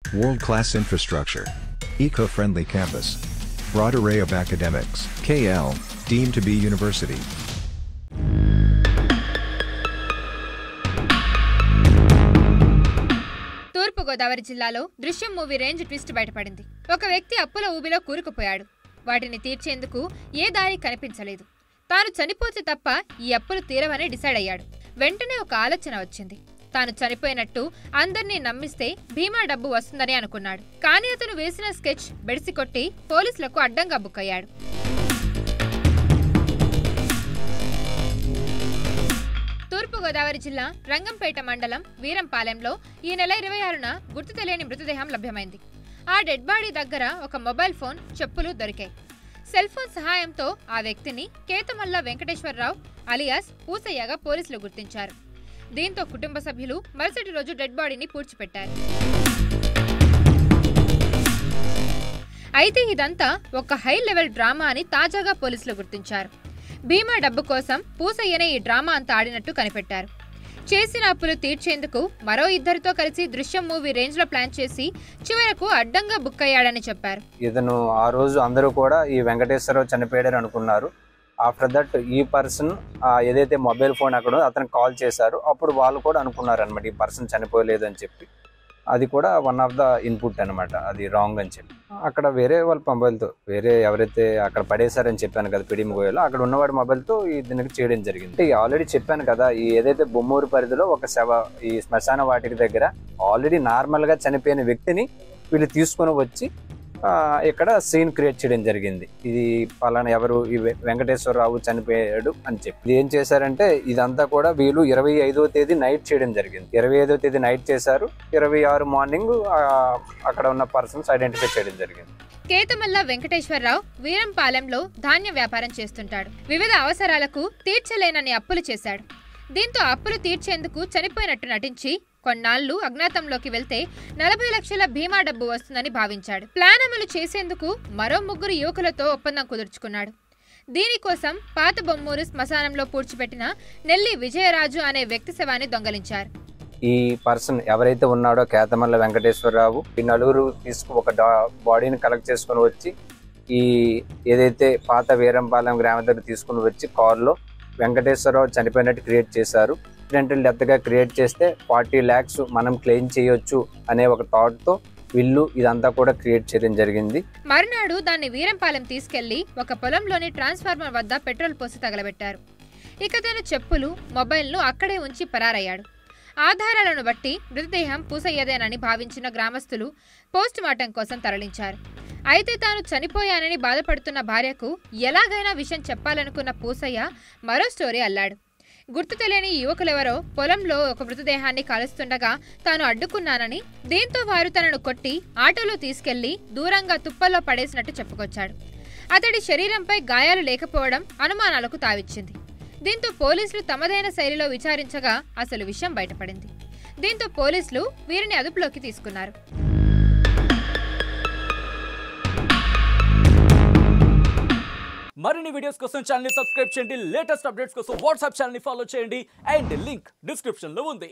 World-class infrastructure. Eco-friendly campus. Broad array of academics. KL, deemed to be university. తూర్పుగోదావరి జిల్లాలో దృశ్యం movie range twist బయటపడింది ఒక వ్యక్తి అప్పుల ఊబిలో కూరుకుపోయాడు వాటిని తీర్చేందుకు ఏ దారి కనిపించలేదు తాను చనిపోతే తప్ప ఈ అప్పులు తీరవని డిసైడ్ అయ్యాడు వెంటనే ఒక ఆలోచన వచ్చింది తాను చనిపోయినట్టు అందర్నీ నమ్మిస్తే భీమా డబ్బు వస్తుందని అనుకున్నాడు కానీ అతను వేసిన స్కెచ్ బెడిసికొట్టి పోలీసులకు అడ్డంగా బుక్ అయ్యాడు తూర్పుగోదావరి జిల్లా రంగంపేట మండలం వీరంపాలెంలో ఈ నెల ఇరవై ఆరున గుర్తు తెలియని మృతదేహం లభ్యమైంది ఆ డెడ్ బాడీ దగ్గర ఒక మొబైల్ ఫోన్ చెప్పులు దొరికాయి సెల్ ఫోన్ సహాయంతో ఆ వ్యక్తిని కేతమల్ల వెంకటేశ్వరరావు అలియాస్ పూసయ్యగా పోలీసులు గుర్తించారు దీంతో కుటుంబ సభ్యులు మరుసటి రోజు డెడ్ బాడీని పూడ్చిపెట్టారు అయితే ఇదంతా ఒక హై లెవెల్ డ్రామా అని తాజాగా పోలీసులు గుర్తించారు భీమా డబ్బు కోసం పూసయ్యనే ఈ డ్రామా అంతా ఆడినట్టు కనిపెట్టారు చేసిన అప్పులు తీర్చేందుకు మరో ఇద్దరితో కలిసి దృశ్యం మూవీ రేంజ్ లో ప్లాన్ చేసి చివరకు అడ్డంగా బుక్ అయ్యాడని చెప్పారు ఇతను ఆ రోజు అందరూ కూడా ఈ వెంకటేశ్వరరావు చనిపోయాడని అనుకున్నారు ఆఫ్టర్ దట్ ఈ పర్సన్ ఏదైతే మొబైల్ ఫోన్ అక్కడ ఉందో అతనికి కాల్ చేశారు అప్పుడు వాళ్ళు కూడా అనుకున్నారు అనమాట ఈ పర్సన్ చనిపోలేదు అని చెప్పి అది కూడా వన్ ఆఫ్ ద ఇన్పుట్ అనమాట అది రాంగ్ అని చెప్పి అక్కడ వేరే వాళ్ళ మొబైల్తో వేరే ఎవరైతే అక్కడ పడేశారని చెప్పాను కదా పిడిమి గోయలో అక్కడ ఉన్నవాడి మొబైల్తో ఈ దీనికి చేయడం జరిగింది ఆల్రెడీ చెప్పాను కదా ఈ ఏదైతే బొమ్మూరు పరిధిలో ఒక శవ ఈ శ్మశాన వాటికి దగ్గర ఆల్రెడీ నార్మల్గా చనిపోయిన వ్యక్తిని వీళ్ళు తీసుకొని వచ్చి ఆ, ఇక్కడ సీన్ క్రియేట్ చేయడం జరిగింది ఇది పలానా ఎవరు ఈ వె- వెంకటేశ్వరరావు చనిపోయాడు అని చెప్పి ఇది ఏం చేశారంటే ఇదంతా కూడా వీళ్ళు ఇరవై ఐదో తేదీ నైట్ చేయడం జరిగింది ఇరవై ఐదో తేదీ నైట్ చేశారు ఇరవై ఆరు మార్నింగ్ అక్కడ ఉన్న పర్సన్స్ ఐడెంటిఫై చేయడం జరిగింది కేతమల్ల వెంకటేశ్వరరావు వీరంపాలెంలో ధాన్య వ్యాపారం చేస్తుంటాడు వివిధ అవసరాలకు తీర్చలేనని అప్పులు చేశాడు దీంతో అప్పులు తీర్చేందుకు చనిపోయినట్టు నటించి కొన్నాళ్లు అజ్ఞాతంలోకి వెళ్తే నలభై లక్షల బీమా డబ్బు వస్తుందని భావించాడు ప్లాన్ అమలు చేసేందుకు మరో ముగ్గురు యువకులతో ఒప్పందం కుదుర్చుకున్నాడు దీనికోసం పాత బొమ్మూరు శ్మశానంలో పూడ్చిపెట్టిన నెల్లి విజయరాజు అనే వ్యక్తి శవాన్ని దొంగలించారు ఈ పర్సన్ ఎవరైతే ఉన్నాడో కేతమల్ల వెంకటేశ్వరరావు ఈ నలుగురు తీసుకు ఒక డా- బాడీని కలెక్ట్ చేసుకొని వచ్చి ఈ ఏదైతే పాత వీరంపాలెం గ్రామ దగ్గర తీసుకుని వచ్చి కారులో వెంకటేశ్వరరావు చనిపోయినట్టు క్రియేట్ చేశారు యాక్సిడెంటల్ డెత్గా క్రియేట్ చేస్తే ఫార్టీ ల్యాక్స్ మనం క్లెయిమ్ చేయొచ్చు అనే ఒక థాట్తో వీళ్ళు ఇదంతా కూడా క్రియేట్ చేయడం జరిగింది మరునాడు దాన్ని వీరంపాలెం తీసుకెళ్లి ఒక పొలంలోని ట్రాన్స్ఫార్మర్ వద్ద పెట్రోల్ పోసి తగలబెట్టారు ఇక తన చెప్పులు మొబైల్ను అక్కడే ఉంచి పరారయ్యాడు ఆధారాలను బట్టి మృతదేహం పూసయ్యదేనని భావించిన గ్రామస్తులు పోస్ట్ మార్టం కోసం తరలించారు అయితే తాను చనిపోయానని బాధపడుతున్న భార్యకు ఎలాగైనా విషయం చెప్పాలనుకున్న పూసయ్య మరో స్టోరీ అల్లాడు గుర్తు తెలియని యువకులెవరో పొలంలో ఒక మృతదేహాన్ని కాలుస్తుండగా తాను అడ్డుకున్నానని దీంతో వారు తనను కొట్టి ఆటోలో తీసుకెళ్లి దూరంగా తుప్పల్లో పడేసినట్టు చెప్పుకొచ్చాడు అతడి శరీరంపై గాయాలు లేకపోవడం అనుమానాలకు తావిచ్చింది దీంతో పోలీసులు తమదైన శైలిలో విచారించగా అసలు విషయం బయటపడింది దీంతో పోలీసులు వీరిని అదుపులోకి తీసుకున్నారు మరిన్ని వీడియోస్ కోసం ఛానల్ సబ్స్క్రైబ్ చేయండి లేటెస్ట్ అప్డేట్స్ కోసం వాట్సాప్ ఛానల్ ఫాలో చేయండి అండ్ లింక్ డిస్క్రిప్షన్ లో ఉంది